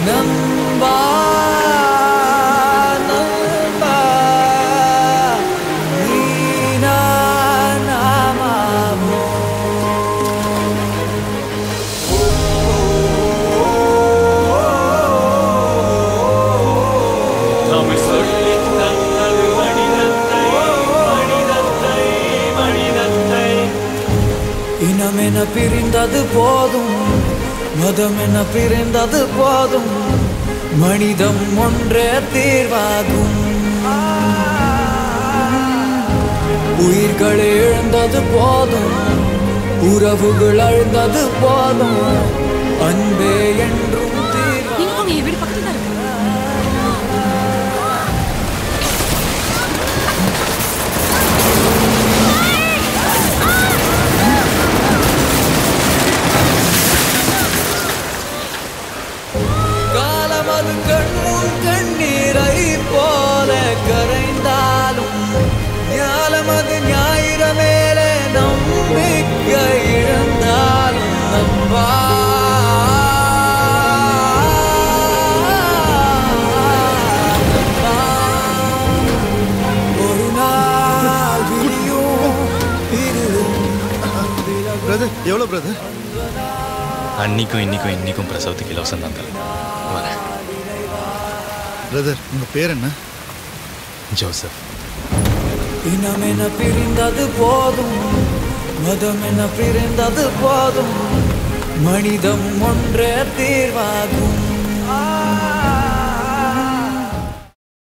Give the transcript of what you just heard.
நண்பா நண்பா நீனா நாமாவோ தமிழ் சொல்லி தந்தது மனிதத்தை மனிதத்தை மனிதத்தை இனமென பிரிந்தது போதும் மதமென பிரிந்தது போதும் மனிதம் ஒன்றே தீர்வாகும் உயிர்களை இழந்தது போதும் உறவுகள் அழுந்தது போதும் அன்பே என்றும் தீர்வா நீங்க போங்க என் வீடு பக்கத்துல தான் இருக்கு காலம் அது கண்முன் கண்ணீரை போல கரைந்தாலும் ஞாலம் அது ஞாயிறு மேலே நம்பிக்கை இழந்தாலும் நண்பா நண்பா. ஒரு நாள் விடியும் இருளும் பிரதர் எவ்வளோ பிரதர் அன்னைக்கும் இன்னைக்கும் இன்னைக்கும் பிரசவத்துக்கு இலவசம் தான் தரேன் வரேன் பிரதர் உங்கள் பேர் என்ன ஜோசப் இனமென பிரிந்தது போதும் மதமென பிரிந்தது போதும் மனிதம் ஒன்றே தீர்வாகும்